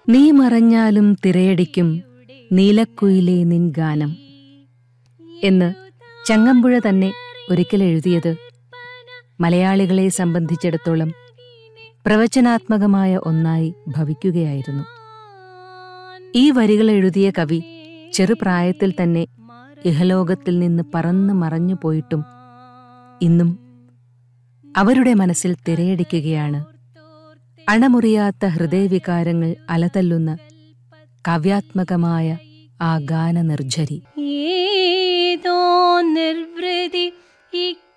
നീ മറഞ്ഞാലും തിരയടിക്കും നീലക്കുയിലെ നിൻ ഗാനം എന്ന് ചങ്ങമ്പുഴ തന്നെ ഒരിക്കൽ എഴുതിയത് മലയാളികളെ സംബന്ധിച്ചിടത്തോളം പ്രവചനാത്മകമായ ഒന്നായി ഭവിക്കുകയായിരുന്നു ഈ വരികൾ എഴുതിയ കവി ചെറുപ്രായത്തിൽ തന്നെ ഇഹലോകത്തിൽ നിന്ന് പറന്നു മറഞ്ഞു പോയിട്ടും ഇന്നും അവരുടെ മനസ്സിൽ തിരയടിക്കുകയാണ് അണമുറിയാത്ത ഹൃദയവികാരങ്ങൾ അലതല്ലുന്ന കാവ്യാത്മകമായ ആ ഗാനനിർജ്ജരി ഏതോ നിർവൃതി ഈ